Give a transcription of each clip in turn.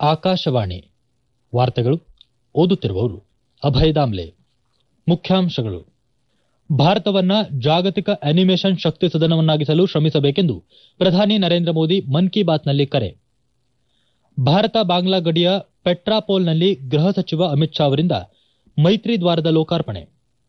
ಆಕಾಶವಾಣಿ ವಾರ್ತೆಗಳು ಓದುತ್ತಿರುವವರು ಅಭಯ ದಾಮ್ಲೆ ಮುಖ್ಯಾಂಶಗಳು ಭಾರತವನ್ನ ಜಾಗತಿಕ ಅನಿಮೇಷನ್ ಶಕ್ತಿ ಸದನವನ್ನಾಗಿಸಲು ಶ್ರಮಿಸಬೇಕೆಂದು ಪ್ರಧಾನಿ ನರೇಂದ್ರ ಮೋದಿ ಮನ್ ಕಿ ಬಾತ್ನಲ್ಲಿ ಕರೆ ಭಾರತ ಬಾಂಗ್ಲಾ ಗಡಿಯ ಪೆಟ್ರಾಪೋಲ್ನಲ್ಲಿ ಗೃಹ ಸಚಿವ ಅಮಿತ್ ಶಾ ಅವರಿಂದ ಮೈತ್ರಿ ದ್ವಾರದ ಲೋಕಾರ್ಪಣೆ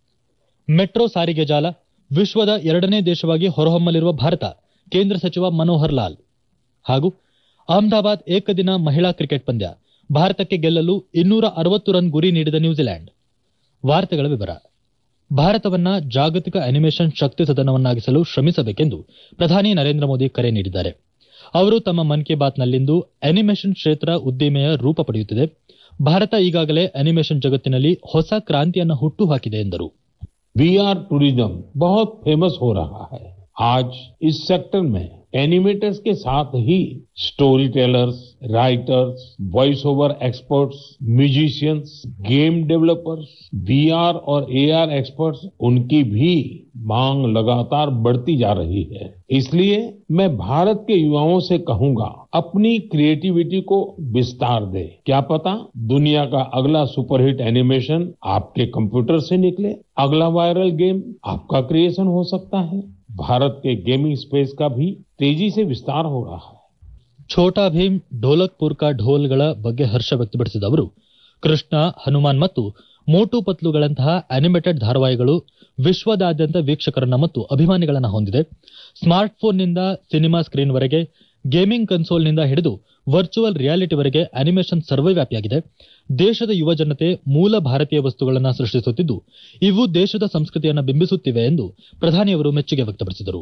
ಮೆಟ್ರೋ ಸಾರಿಗೆ ಜಾಲ ವಿಶ್ವದ ಎರಡನೇ ದೇಶವಾಗಿ ಹೊರಹೊಮ್ಮಲಿರುವ ಭಾರತ ಕೇಂದ್ರ ಸಚಿವ ಮನೋಹರ್ ಲಾಲ್ ಹಾಗೂ ಅಹಮದಾಬಾದ್ ಏಕದಿನ ಮಹಿಳಾ ಕ್ರಿಕೆಟ್ ಪಂದ್ಯ ಭಾರತಕ್ಕೆ ಗೆಲ್ಲಲು ಇನ್ನೂರ ಅರವತ್ತು ರನ್ ಗುರಿ ನೀಡಿದ ನ್ಯೂಜಿಲೆಂಡ್ ವಾರ್ತೆಗಳ ವಿವರ ಭಾರತವನ್ನ ಜಾಗತಿಕ ಅನಿಮೇಷನ್ ಶಕ್ತಿ ಸದನವನ್ನಾಗಿಸಲು ಶ್ರಮಿಸಬೇಕೆಂದು ಪ್ರಧಾನಿ ನರೇಂದ್ರ ಮೋದಿ ಕರೆ ನೀಡಿದ್ದಾರೆ ಅವರು ತಮ್ಮ ಮನ್ ಕಿ ಬಾತ್ನಲ್ಲಿಂದು ಅನಿಮೇಷನ್ ಕ್ಷೇತ್ರ ಉದ್ದಿಮೆಯ ರೂಪ ಪಡೆಯುತ್ತಿದೆ ಭಾರತ ಈಗಾಗಲೇ ಅನಿಮೇಷನ್ ಜಗತ್ತಿನಲ್ಲಿ ಹೊಸ ಕ್ರಾಂತಿಯನ್ನು ಹುಟ್ಟುಹಾಕಿದೆ ಎಂದರು वीआर टूरिज्म बहुत फेमस हो रहा है आज इस सेक्टर में एनिमेटर्स के साथ ही story tellers writers voice over experts musicians game developers VR और एआर एक्सपर्ट्स उनकी भी मांग लगातार बढ़ती जा रही है इसलिए मैं भारत के युवाओं से कहूंगा अपनी क्रिएटिविटी को विस्तार दे क्या पता दुनिया का अगला सुपरहिट एनिमेशन आपके कंप्यूटर से निकले अगला वायरल गेम आपका क्रिएशन हो सकता है भारत के गेमिंग स्पेस का भी तेजी से विस्तार हो रहा है ಛೋಟಾ ಭೀಮ್ ಢೋಲಕ್ಪುರ್ ಕಾ ಢೋಲ್ಗಳ ಬಗ್ಗೆ ಹರ್ಷ ವ್ಯಕ್ತಪಡಿಸಿದ ಅವರು ಕೃಷ್ಣ ಹನುಮಾನ್ ಮತ್ತು ಮೋಟು ಪತ್ಲುಗಳಂತಹ ಅನಿಮೇಟೆಡ್ ಧಾರಾವಾಹಿಗಳು ವಿಶ್ವದಾದ್ಯಂತ ವೀಕ್ಷಕರನ್ನ ಮತ್ತು ಅಭಿಮಾನಿಗಳನ್ನ ಹೊಂದಿದೆ ಸ್ಮಾರ್ಟ್ ಫೋನ್ನಿಂದ ಸಿನಿಮಾ ಸ್ಕ್ರೀನ್ವರೆಗೆ ಗೇಮಿಂಗ್ ಕನ್ಸೋಲ್ನಿಂದ ಹಿಡಿದು ವರ್ಚುವಲ್ ರಿಯಾಲಿಟಿವರೆಗೆ ಅನಿಮೇಷನ್ ಸರ್ವವ್ಯಾಪಿಯಾಗಿದೆ ದೇಶದ ಯುವ ಜನತೆ ಮೂಲ ಭಾರತೀಯ ವಸ್ತುಗಳನ್ನು ಸೃಷ್ಟಿಸುತ್ತಿದ್ದು ಇವು ದೇಶದ ಸಂಸ್ಕೃತಿಯನ್ನು ಬಿಂಬಿಸುತ್ತಿವೆ ಎಂದು ಪ್ರಧಾನಿಯವರು ಮೆಚ್ಚುಗೆ ವ್ಯಕ್ತಪಡಿಸಿದರು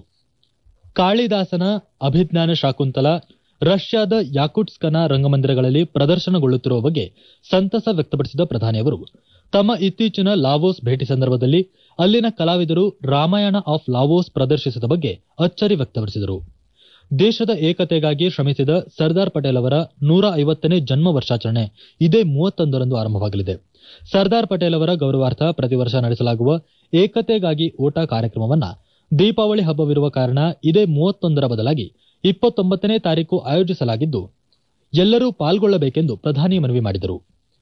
ಕಾಳಿದಾಸನ ಅಭಿಜ್ಞಾನ ಶಾಕುಂತಲ ರಷ್ಯಾದ ಯಾಕುಟ್ಸ್ಕನ ರಂಗಮಂದಿರಗಳಲ್ಲಿ ಪ್ರದರ್ಶನಗೊಳ್ಳುತ್ತಿರುವ ಬಗ್ಗೆ ಸಂತಸ ವ್ಯಕ್ತಪಡಿಸಿದ ಪ್ರಧಾನಿಯವರು ತಮ್ಮ ಇತ್ತೀಚಿನ ಲಾವೋಸ್ ಭೇಟಿ ಸಂದರ್ಭದಲ್ಲಿ ಅಲ್ಲಿನ ಕಲಾವಿದರು ರಾಮಾಯಣ ಆಫ್ ಲಾವೋಸ್ ಪ್ರದರ್ಶಿಸಿದ ಬಗ್ಗೆ ಅಚ್ಚರಿ ವ್ಯಕ್ತಪಡಿಸಿದರು ದೇಶದ ಏಕತೆಗಾಗಿ ಶ್ರಮಿಸಿದ ಸರ್ದಾರ್ ಪಟೇಲ್ ಅವರ ನೂರ ಐವತ್ತನೇ ಜನ್ಮ ವರ್ಷಾಚರಣೆ ಇದೇ ಮೂವತ್ತೊಂದರಂದು ಆರಂಭವಾಗಲಿದೆ ಸರ್ದಾರ್ ಪಟೇಲ್ ಅವರ ಗೌರವಾರ್ಥ ಪ್ರತಿ ವರ್ಷ ನಡೆಸಲಾಗುವ ಏಕತೆಗಾಗಿ ಓಟ ಕಾರ್ಯಕ್ರಮವನ್ನ ದೀಪಾವಳಿ ಹಬ್ಬವಿರುವ ಕಾರಣ ಇದೇ ಮೂವತ್ತೊಂದರ ಬದಲಾಗಿ ಇಪ್ಪತ್ತೊಂಬತ್ತನೇ ತಾರೀಕು ಆಯೋಜಿಸಲಾಗಿದ್ದು ಎಲ್ಲರೂ ಪಾಲ್ಗೊಳ್ಳಬೇಕೆಂದು ಪ್ರಧಾನಿ ಮನವಿ ಮಾಡಿದರು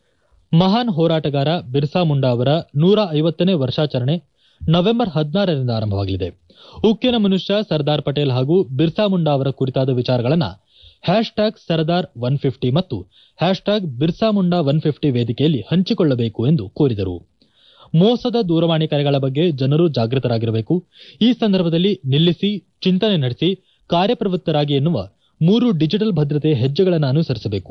ಮಹಾನ್ ಹೋರಾಟಗಾರ ಬಿರ್ಸಾ ಮುಂಡಾ ಅವರ ನೂರ ಐವತ್ತನೇ ವರ್ಷಾಚರಣೆ ನವೆಂಬರ್ ಹದಿನಾರರಿಂದ ಆರಂಭವಾಗಲಿದೆ ಉಕ್ಕಿನ ಮನುಷ್ಯ ಸರ್ದಾರ್ ಪಟೇಲ್ ಹಾಗೂ ಬಿರ್ಸಾ ಮುಂಡಾ ಅವರ ಕುರಿತಾದ ವಿಚಾರಗಳನ್ನ hashtag Sardar one fifty ಮತ್ತು hashtag Birsa Munda one fifty ವೇದಿಕೆಯಲ್ಲಿ ಹಂಚಿಕೊಳ್ಳಬೇಕು ಎಂದು ಕೋರಿದರು ಮೋಸದ ದೂರವಾಣಿ ಕರೆಗಳ ಬಗ್ಗೆ ಜನರು ಜಾಗೃತರಾಗಿರಬೇಕು ಈ ಸಂದರ್ಭದಲ್ಲಿ ನಿಲ್ಲಿಸಿ ಚಿಂತನೆ ನಡೆಸಿ ಕಾರ್ಯಪ್ರವೃತ್ತರಾಗಿ ಎನ್ನುವ ಮೂರು ಡಿಜಿಟಲ್ ಭದ್ರತೆ ಹೆಜ್ಜೆಗಳನ್ನು ಅನುಸರಿಸಬೇಕು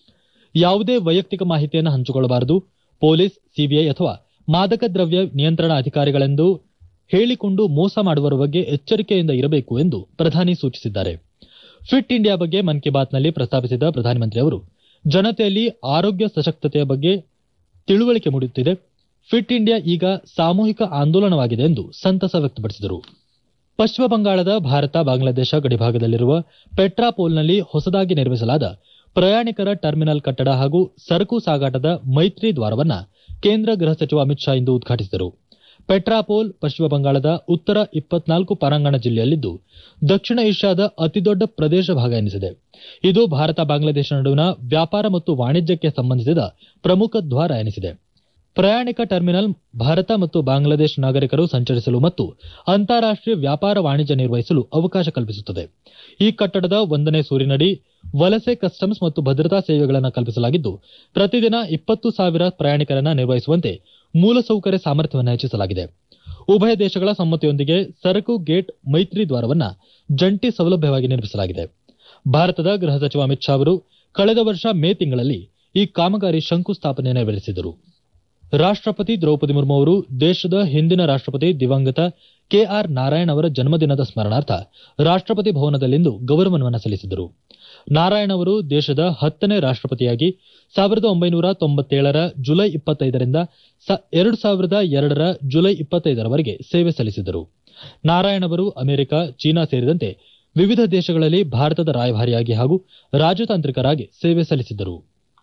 ಯಾವುದೇ ವೈಯಕ್ತಿಕ ಮಾಹಿತಿಯನ್ನು ಹಂಚಿಕೊಳ್ಳಬಾರದು ಪೊಲೀಸ್ ಸಿಬಿಐ ಅಥವಾ ಮಾದಕ ದ್ರವ್ಯ ನಿಯಂತ್ರಣ ಅಧಿಕಾರಿಗಳೆಂದು ಹೇಳಿಕೊಂಡು ಮೋಸ ಮಾಡುವವರ ಬಗ್ಗೆ ಎಚ್ಚರಿಕೆಯಿಂದ ಇರಬೇಕು ಎಂದು ಪ್ರಧಾನಿ ಸೂಚಿಸಿದ್ದಾರೆ ಫಿಟ್ ಇಂಡಿಯಾ ಬಗ್ಗೆ ಮನ್ ಕಿ ಬಾತ್ನಲ್ಲಿ ಪ್ರಸ್ತಾಪಿಸಿದ ಪ್ರಧಾನಮಂತ್ರಿ ಅವರು ಜನತೆಯಲ್ಲಿ ಆರೋಗ್ಯ ಸಶಕ್ತತೆಯ ಬಗ್ಗೆ ತಿಳುವಳಿಕೆ ಮೂಡುತ್ತಿದೆ ಫಿಟ್ ಇಂಡಿಯಾ ಈಗ ಸಾಮೂಹಿಕ ಆಂದೋಲನವಾಗಿದೆ ಎಂದು ಸಂತಸ ವ್ಯಕ್ತಪಡಿಸಿದರು ಪಶ್ಚಿಮ ಬಂಗಾಳದ ಭಾರತ ಬಾಂಗ್ಲಾದೇಶ ಗಡಿಭಾಗದಲ್ಲಿರುವ ಪೆಟ್ರಾಪೋಲ್ನಲ್ಲಿ ಹೊಸದಾಗಿ ನಿರ್ಮಿಸಲಾದ ಪ್ರಯಾಣಿಕರ ಟರ್ಮಿನಲ್ ಕಟ್ಟಡ ಹಾಗೂ ಸರಕು ಸಾಗಾಟದ ಮೈತ್ರಿ ದ್ವಾರವನ್ನ ಕೇಂದ್ರ ಗೃಹ ಸಚಿವ ಅಮಿತ್ ಶಾ ಇಂದು ಉದ್ಘಾಟಿಸಿದರು ಪೆಟ್ರಾಪೋಲ್ ಪಶ್ಚಿಮ ಬಂಗಾಳದ ಉತ್ತರ ಇಪ್ಪತ್ನಾಲ್ಕು ಪರಾಂಗಣ ಜಿಲ್ಲೆಯಲ್ಲಿದ್ದು ದಕ್ಷಿಣ ಏಷ್ಯಾದ ಅತಿದೊಡ್ಡ ಪ್ರದೇಶ ಭಾಗ ಎನಿಸಿದೆ ಇದು ಭಾರತ ಬಾಂಗ್ಲಾದೇಶ ನಡುವಿನ ವ್ಯಾಪಾರ ಮತ್ತು ವಾಣಿಜ್ಯಕ್ಕೆ ಸಂಬಂಧಿಸಿದ ಪ್ರಮುಖ ದ್ವಾರ ಎನಿಸಿದೆ ಪ್ರಯಾಣಿಕ ಟರ್ಮಿನಲ್ ಭಾರತ ಮತ್ತು ಬಾಂಗ್ಲಾದೇಶ ನಾಗರಿಕರು ಸಂಚರಿಸಲು ಮತ್ತು ಅಂತಾರಾಷ್ಟೀಯ ವ್ಯಾಪಾರ ವಾಣಿಜ್ಯ ನಿರ್ವಹಿಸಲು ಅವಕಾಶ ಕಲ್ಪಿಸುತ್ತದೆ ಈ ಕಟ್ಟಡದ ಒಂದನೇ ಸೂರಿನಡಿ ವಲಸೆ ಕಸ್ಟಮ್ಸ್ ಮತ್ತು ಭದ್ರತಾ ಸೇವೆಗಳನ್ನು ಕಲ್ಪಿಸಲಾಗಿದ್ದು ಪ್ರತಿದಿನ ಇಪ್ಪತ್ತು ಸಾವಿರ ಪ್ರಯಾಣಿಕರನ್ನ ನಿರ್ವಹಿಸುವಂತೆ ಮೂಲಸೌಕರ್ಯ ಸಾಮರ್ಥ್ಯವನ್ನು ಹೆಚ್ಚಿಸಲಾಗಿದೆ ಉಭಯ ದೇಶಗಳ ಸಮ್ಮತಿಯೊಂದಿಗೆ ಸರಕು ಗೇಟ್ ಮೈತ್ರಿ ದ್ವಾರವನ್ನ ಜಂಟಿ ಸೌಲಭ್ಯವಾಗಿ ನಿರ್ಮಿಸಲಾಗಿದೆ ಭಾರತದ ಗೃಹ ಸಚಿವ ಅಮಿತ್ ಶಾ ಅವರು ಕಳೆದ ವರ್ಷ ಮೇ ತಿಂಗಳಲ್ಲಿ ಈ ಕಾಮಗಾರಿ ಶಂಕುಸ್ಥಾಪನೆ ನೆರವೇರಿಸಿದರು ರಾಷ್ಟ್ರಪತಿ ದ್ರೌಪದಿ ಮುರ್ಮು ಅವರು ದೇಶದ ಹಿಂದಿನ ರಾಷ್ಟ್ರಪತಿ ದಿವಂಗತ ಕೆಆರ್ ನಾರಾಯಣ್ ಅವರ ಜನ್ಮದಿನದ ಸ್ಮರಣಾರ್ಥ ರಾಷ್ಟ್ರಪತಿ ಭವನದಲ್ಲಿಂದು ಗೌರವ ಸಲ್ಲಿಸಿದರು ನಾರಾಯಣ್ ಅವರು ದೇಶದ ಹತ್ತನೇ ರಾಷ್ಟ್ರಪತಿಯಾಗಿ ಸಾವಿರದ ಒಂಬೈನೂರ ತೊಂಬತ್ತೇಳರ ಜುಲೈ ಇಪ್ಪತ್ತೈದರಿಂದ ಎರಡು ಸಾವಿರದ ಎರಡರ ಜುಲೈ ಇಪ್ಪತ್ತೈದರವರೆಗೆ ಸೇವೆ ಸಲ್ಲಿಸಿದರು ನಾರಾಯಣ್ ಅವರು ಅಮೆರಿಕ ಚೀನಾ ಸೇರಿದಂತೆ ವಿವಿಧ ದೇಶಗಳಲ್ಲಿ ಭಾರತದ ರಾಯಭಾರಿಯಾಗಿ ಹಾಗೂ ರಾಜತಾಂತ್ರಿಕರಾಗಿ ಸೇವೆ ಸಲ್ಲಿಸಿದ್ದರು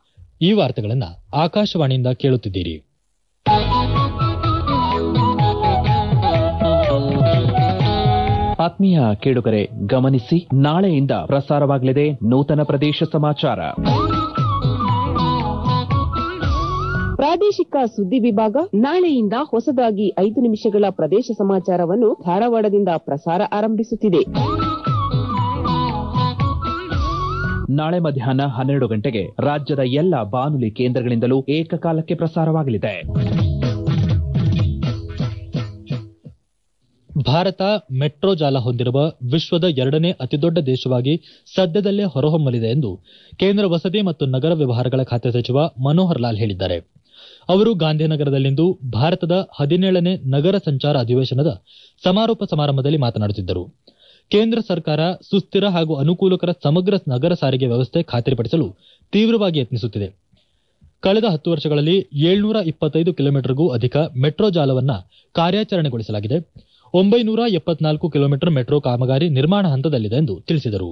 ಈ ವಾರ್ತೆಗಳನ್ನ ಆಕಾಶವಾಣಿಯಿಂದ ಕೇಳುತ್ತಿದ್ದೀರಿ ಆತ್ಮೀಯ ಕೇಳುಗರೆ ಗಮನಿಸಿ ನಾಳೆಯಿಂದ ಪ್ರಸಾರವಾಗಲಿದೆ ನೂತನ ಪ್ರದೇಶ ಸಮಾಚಾರ ಪ್ರಾದೇಶಿಕ ಸುದ್ದಿ ವಿಭಾಗ ನಾಳೆಯಿಂದ ಹೊಸದಾಗಿ ಐದು ನಿಮಿಷಗಳ ಪ್ರದೇಶ ಸಮಾಚಾರವನ್ನು ಧಾರವಾಡದಿಂದ ಪ್ರಸಾರ ಆರಂಭಿಸುತ್ತಿದೆ ನಾಳೆ ಮಧ್ಯಾಹ್ನ ಹನ್ನೆರಡು ಗಂಟೆಗೆ ರಾಜ್ಯದ ಎಲ್ಲ ಬಾನುಲಿ ಕೇಂದ್ರಗಳಿಂದಲೂ ಏಕಕಾಲಕ್ಕೆ ಪ್ರಸಾರವಾಗಲಿದೆ ಭಾರತ ಮೆಟ್ರೋ ಜಾಲ ಹೊಂದಿರುವ ವಿಶ್ವದ ಎರಡನೇ ಅತಿದೊಡ್ಡ ದೇಶವಾಗಿ ಸದ್ಯದಲ್ಲೇ ಹೊರಹೊಮ್ಮಲಿದೆ ಎಂದು ಕೇಂದ್ರ ವಸತಿ ಮತ್ತು ನಗರ ವ್ಯವಹಾರಗಳ ಖಾತೆ ಸಚಿವ ಮನೋಹರ್ ಲಾಲ್ ಹೇಳಿದ್ದಾರೆ ಅವರು ಗಾಂಧಿನಗರದಲ್ಲಿಂದು ಭಾರತದ ಹದಿನೇಳನೇ ನಗರ ಸಂಚಾರ ಅಧಿವೇಶನದ ಸಮಾರೋಪ ಸಮಾರಂಭದಲ್ಲಿ ಮಾತನಾಡುತ್ತಿದ್ದರು ಕೇಂದ್ರ ಸರ್ಕಾರ ಸುಸ್ಥಿರ ಹಾಗೂ ಅನುಕೂಲಕರ ಸಮಗ್ರ ನಗರ ಸಾರಿಗೆ ವ್ಯವಸ್ಥೆ ಖಾತರಿಪಡಿಸಲು ತೀವ್ರವಾಗಿ ಯತ್ನಿಸುತ್ತಿದೆ ಕಳೆದ ಹತ್ತು ವರ್ಷಗಳಲ್ಲಿ ಏಳ್ನೂರ ಇಪ್ಪತ್ತೈದು ಕಿಲೋಮೀಟರ್ಗೂ ಅಧಿಕ ಮೆಟ್ರೋ ಜಾಲವನ್ನ ಕಾರ್ಯಾಚರಣೆಗೊಳಿಸಲಾಗಿದೆ ಒಂಬೈನೂರ ಎಪ್ಪತ್ನಾಲ್ಕು ಕಿಲೋಮೀಟರ್ ಮೆಟ್ರೋ ಕಾಮಗಾರಿ ನಿರ್ಮಾಣ ಹಂತದಲ್ಲಿದೆ ಎಂದು ತಿಳಿಸಿದರು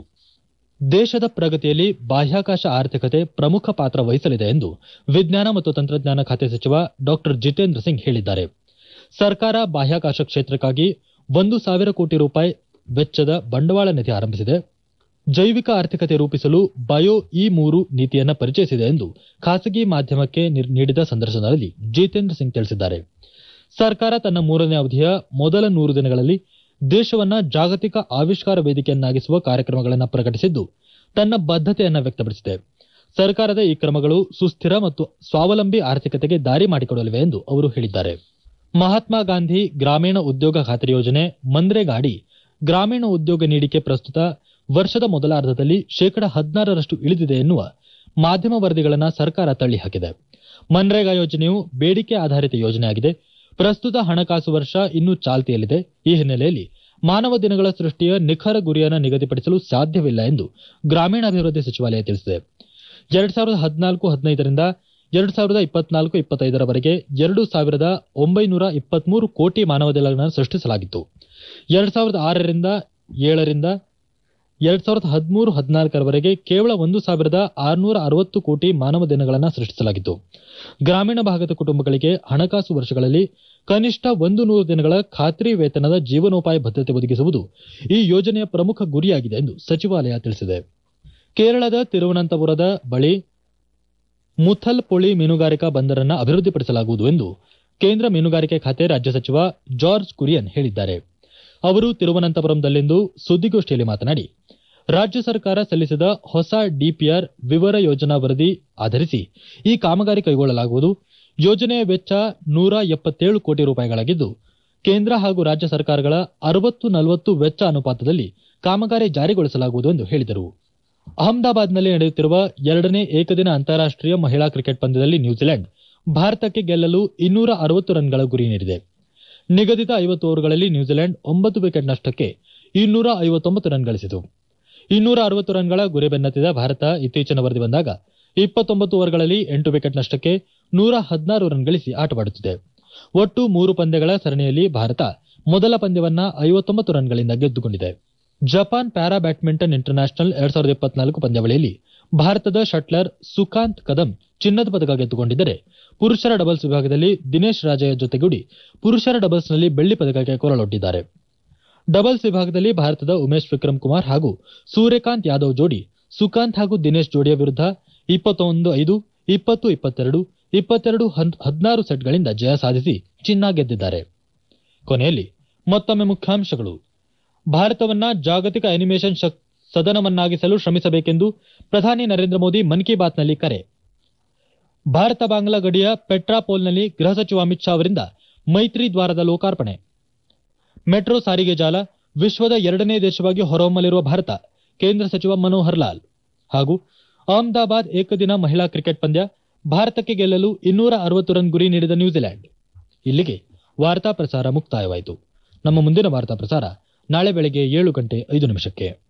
ದೇಶದ ಪ್ರಗತಿಯಲ್ಲಿ ಬಾಹ್ಯಾಕಾಶ ಆರ್ಥಿಕತೆ ಪ್ರಮುಖ ಪಾತ್ರ ವಹಿಸಲಿದೆ ಎಂದು ವಿಜ್ಞಾನ ಮತ್ತು ತಂತ್ರಜ್ಞಾನ ಖಾತೆ ಸಚಿವ ಡಾಕ್ಟರ್ ಜಿತೇಂದ್ರ ಸಿಂಗ್ ಹೇಳಿದ್ದಾರೆ ಸರ್ಕಾರ ಬಾಹ್ಯಾಕಾಶ ಕ್ಷೇತ್ರಕ್ಕಾಗಿ ಒಂದು ಸಾವಿರ ಕೋಟಿ ರೂಪಾಯಿ ವೆಚ್ಚದ ಬಂಡವಾಳ ನಿಧಿ ಆರಂಭಿಸಿದೆ ಜೈವಿಕ ಆರ್ಥಿಕತೆ ರೂಪಿಸಲು ಬಯೋ ಇ ಮೂರು ನೀತಿಯನ್ನ ಪರಿಚಯಿಸಿದೆ ಎಂದು ಖಾಸಗಿ ಮಾಧ್ಯಮಕ್ಕೆ ನಿರ್- ನೀಡಿದ ಸಂದರ್ಶನದಲ್ಲಿ ಜಿತೇಂದ್ರ ಸಿಂಗ್ ತಿಳಿಸಿದ್ದಾರೆ ಸರ್ಕಾರ ತನ್ನ ಮೂರನೇ ಅವಧಿಯ ಮೊದಲ ನೂರು ದಿನಗಳಲ್ಲಿ ದೇಶವನ್ನ ಜಾಗತಿಕ ಆವಿಷ್ಕಾರ ವೇದಿಕೆಯನ್ನಾಗಿಸುವ ಕಾರ್ಯಕ್ರಮಗಳನ್ನು ಪ್ರಕಟಿಸಿದ್ದು ತನ್ನ ಬದ್ಧತೆಯನ್ನ ವ್ಯಕ್ತಪಡಿಸಿದೆ ಸರ್ಕಾರದ ಈ ಕ್ರಮಗಳು ಸುಸ್ಥಿರ ಮತ್ತು ಸ್ವಾವಲಂಬಿ ಆರ್ಥಿಕತೆಗೆ ದಾರಿ ಮಾಡಿಕೊಡಲಿವೆ ಎಂದು ಅವರು ಹೇಳಿದ್ದಾರೆ ಮಹಾತ್ಮ ಗಾಂಧಿ ಗ್ರಾಮೀಣ ಉದ್ಯೋಗ ಖಾತರಿ ಯೋಜನೆ ಮನ್ರೇಗಾಡಿ ಗ್ರಾಮೀಣ ಉದ್ಯೋಗ ನೀಡಿಕೆ ಪ್ರಸ್ತುತ ವರ್ಷದ ಮೊದಲಾರ್ಧದಲ್ಲಿ ಶೇಕಡ ಹದಿನಾರರಷ್ಟು ಇಳಿದಿದೆ ಎನ್ನುವ ಮಾಧ್ಯಮ ವರದಿಗಳನ್ನು ಸರ್ಕಾರ ತಳ್ಳಿಹಾಕಿದೆ ಮನ್ರೇಗಾ ಯೋಜನೆಯು ಬೇಡಿಕೆ ಆಧಾರಿತ ಯೋಜನೆಯಾಗಿದೆ ಪ್ರಸ್ತುತ ಹಣಕಾಸು ವರ್ಷ ಇನ್ನೂ ಚಾಲ್ತಿಯಲ್ಲಿದೆ ಈ ಹಿನ್ನೆಲೆಯಲ್ಲಿ ಮಾನವ ದಿನಗಳ ಸೃಷ್ಟಿಯ ನಿಖರ ಗುರಿಯನ್ನು ನಿಗದಿಪಡಿಸಲು ಸಾಧ್ಯವಿಲ್ಲ ಎಂದು ಗ್ರಾಮೀಣಾಭಿವೃದ್ಧಿ ಸಚಿವಾಲಯ ತಿಳಿಸಿದೆ ಎರಡ್ ಸಾವಿರದ ಹದಿನಾಲ್ಕು ಹದಿನೈದರಿಂದ ಎರಡ್ ಸಾವಿರದ ಇಪ್ಪತ್ನಾಲ್ಕು ಇಪ್ಪತ್ತೈದರವರೆಗೆ ಎರಡು ಸಾವಿರದ ಒಂಬೈನೂರ ಇಪ್ಪತ್ಮೂರು ಕೋಟಿ ಮಾನವ ದಿನಗಳನ್ನು ಸೃಷ್ಟಿಸಲಾಗಿತ್ತು ಎರಡ್ ಸಾವಿರದ ಆರರಿಂದ ಏಳರಿಂದ ಎರಡ್ ಸಾವಿರದ ಹದಿಮೂರು ಹದಿನಾಲ್ಕರವರೆಗೆ ಕೇವಲ ಒಂದು ಸಾವಿರದ ಆರುನೂರ ಅರವತ್ತು ಕೋಟಿ ಮಾನವ ದಿನಗಳನ್ನು ಸೃಷ್ಟಿಸಲಾಗಿತ್ತು ಗ್ರಾಮೀಣ ಭಾಗದ ಕುಟುಂಬಗಳಿಗೆ ಹಣಕಾಸು ವರ್ಷಗಳಲ್ಲಿ ಕನಿಷ್ಠ ಒಂದು ನೂರು ದಿನಗಳ ಖಾತ್ರಿ ವೇತನದ ಜೀವನೋಪಾಯ ಭದ್ರತೆ ಒದಗಿಸುವುದು ಈ ಯೋಜನೆಯ ಪ್ರಮುಖ ಗುರಿಯಾಗಿದೆ ಎಂದು ಸಚಿವಾಲಯ ತಿಳಿಸಿದೆ ಕೇರಳದ ತಿರುವನಂತಪುರದ ಬಳಿ ಮುಥಲ್ ಪೊಳಿ ಮೀನುಗಾರಿಕಾ ಬಂದರನ್ನು ಅಭಿವೃದ್ಧಿಪಡಿಸಲಾಗುವುದು ಎಂದು ಕೇಂದ್ರ ಮೀನುಗಾರಿಕೆ ಖಾತೆ ರಾಜ್ಯ ಸಚಿವ ಜಾರ್ಜ್ ಕುರಿಯನ್ ಹೇಳಿದ್ದಾರೆ ಅವರು ತಿರುವನಂತಪುರಂದಲ್ಲಿಂದು ಸುದ್ದಿಗೋಷ್ಠಿಯಲ್ಲಿ ಮಾತನಾಡಿ ರಾಜ್ಯ ಸರ್ಕಾರ ಸಲ್ಲಿಸಿದ ಹೊಸ ಡಿಪಿಆರ್ ವಿವರ ಯೋಜನಾ ವರದಿ ಆಧರಿಸಿ ಈ ಕಾಮಗಾರಿ ಕೈಗೊಳ್ಳಲಾಗುವುದು ಯೋಜನೆಯ ವೆಚ್ಚ ನೂರ ಎಪ್ಪತ್ತೇಳು ಕೋಟಿ ರೂಪಾಯಿಗಳಾಗಿದ್ದು ಕೇಂದ್ರ ಹಾಗೂ ರಾಜ್ಯ ಸರ್ಕಾರಗಳ ಅರವತ್ತು ನಲವತ್ತು ವೆಚ್ಚ ಅನುಪಾತದಲ್ಲಿ ಕಾಮಗಾರಿ ಜಾರಿಗೊಳಿಸಲಾಗುವುದು ಎಂದು ಹೇಳಿದರು ಅಹಮದಾಬಾದ್ನಲ್ಲಿ ನಡೆಯುತ್ತಿರುವ ಎರಡನೇ ಏಕದಿನ ಅಂತಾರಾಷ್ಟೀಯ ಮಹಿಳಾ ಕ್ರಿಕೆಟ್ ಪಂದ್ಯದಲ್ಲಿ ನ್ಯೂಜಿಲೆಂಡ್ ಭಾರತಕ್ಕೆ ಗೆಲ್ಲಲು ಇನ್ನೂರ ಅರವತ್ತು ರನ್ಗಳ ಗುರಿ ನೀಡಿದೆ ನಿಗದಿತ ಐವತ್ತು ಓವರ್ಗಳಲ್ಲಿ ನ್ಯೂಜಿಲೆಂಡ್ ಒಂಬತ್ತು ವಿಕೆಟ್ ನಷ್ಟಕ್ಕೆ ಇನ್ನೂರ ಐವತ್ತೊಂಬತ್ತು ರನ್ ಗಳಿಸಿತು ಇನ್ನೂರ ಅರವತ್ತು ರನ್ಗಳ ಗುರಿ ಬೆನ್ನತ್ತಿದ ಭಾರತ ಇತ್ತೀಚಿನ ವರದಿ ಬಂದಾಗ ಇಪ್ಪತ್ತೊಂಬತ್ತು ಓವರ್ಗಳಲ್ಲಿ ಎಂಟು ವಿಕೆಟ್ ನಷ್ಟಕ್ಕೆ ನೂರ ಹದಿನಾರು ರನ್ ಗಳಿಸಿ ಆಟವಾಡುತ್ತಿದೆ ಒಟ್ಟು ಮೂರು ಪಂದ್ಯಗಳ ಸರಣಿಯಲ್ಲಿ ಭಾರತ ಮೊದಲ ಪಂದ್ಯವನ್ನ ಐವತ್ತೊಂಬತ್ತು ರನ್ಗಳಿಂದ ಗೆದ್ದುಕೊಂಡಿದೆ ಜಪಾನ್ ಪ್ಯಾರಾ ಬ್ಯಾಡ್ಮಿಂಟನ್ ಇಂಟರ್ನ್ಯಾಷನಲ್ ಎರಡ್ ಸಾವಿರದ ಇಪ್ಪತ್ನಾಲ್ಕು ಪಂದ್ಯಾವಳಿಯಲ್ಲಿ ಭಾರತದ ಶಟ್ಲರ್ ಸುಕಾಂತ್ ಕದಂ ಚಿನ್ನದ ಪದಕ ಗೆದ್ದುಕೊಂಡಿದ್ದರೆ ಪುರುಷರ ಡಬಲ್ಸ್ ವಿಭಾಗದಲ್ಲಿ ದಿನೇಶ್ ರಾಜಯ್ಯ ಜೊತೆಗೂಡಿ ಪುರುಷರ ಡಬಲ್ಸ್ನಲ್ಲಿ ಬೆಳ್ಳಿ ಪದಕಕ್ಕೆ ಕೊರಳೊಡ್ಡಿದ್ದಾರೆ ಡಬಲ್ಸ್ ವಿಭಾಗದಲ್ಲಿ ಭಾರತದ ಉಮೇಶ್ ವಿಕ್ರಮ್ ಕುಮಾರ್ ಹಾಗೂ ಸೂರ್ಯಕಾಂತ್ ಯಾದವ್ ಜೋಡಿ ಸುಕಾಂತ್ ಹಾಗೂ ದಿನೇಶ್ ಜೋಡಿಯ ವಿರುದ್ಧ ಇಪ್ಪತ್ತೊಂದು ಐದು ಇಪ್ಪತ್ತು ಇಪ್ಪತ್ತೆರಡು ಇಪ್ಪತ್ತೆರಡು ಹದಿನಾರು ಸೆಟ್ಗಳಿಂದ ಜಯ ಸಾಧಿಸಿ ಚಿನ್ನ ಗೆದ್ದಿದ್ದಾರೆ ಕೊನೆಯಲ್ಲಿ ಮತ್ತೊಮ್ಮೆ ಮುಖ್ಯಾಂಶಗಳು ಭಾರತವನ್ನ ಜಾಗತಿಕ ಅನಿಮೇಷನ್ ಶಕ್- ಸದನವನ್ನಾಗಿಸಲು ಶ್ರಮಿಸಬೇಕೆಂದು ಪ್ರಧಾನಿ ನರೇಂದ್ರ ಮೋದಿ ಮನ್ ಕಿ ಬಾತ್ನಲ್ಲಿ ಕರೆ ಭಾರತ ಬಾಂಗ್ಲಾ ಗಡಿಯ ಪೆಟ್ರಾಪೋಲ್ನಲ್ಲಿ ಗೃಹ ಸಚಿವ ಅಮಿತ್ ಶಾ ಅವರಿಂದ ಮೈತ್ರಿ ದ್ವಾರದ ಲೋಕಾರ್ಪಣೆ ಮೆಟ್ರೋ ಸಾರಿಗೆ ಜಾಲ ವಿಶ್ವದ ಎರಡನೇ ದೇಶವಾಗಿ ಹೊರಹೊಮ್ಮಲಿರುವ ಭಾರತ ಕೇಂದ್ರ ಸಚಿವ ಮನೋಹರ್ ಲಾಲ್ ಹಾಗೂ ಅಹಮದಾಬಾದ್ ಏಕದಿನ ಮಹಿಳಾ ಕ್ರಿಕೆಟ್ ಪಂದ್ಯ ಭಾರತಕ್ಕೆ ಗೆಲ್ಲಲು ಇನ್ನೂರ ಅರವತ್ತು ರನ್ ಗುರಿ ನೀಡಿದ ನ್ಯೂಜಿಲೆಂಡ್ ಇಲ್ಲಿಗೆ ವಾರ್ತಾ ಪ್ರಸಾರ ಮುಕ್ತಾಯವಾಯಿತು ನಮ್ಮ ಮುಂದಿನ ವಾರ್ತಾ ಪ್ರಸಾರ ನಾಳೆ ಬೆಳಗ್ಗೆ ಏಳು ಗಂಟೆ ಐದು ನಿಮಿಷಕ್ಕೆ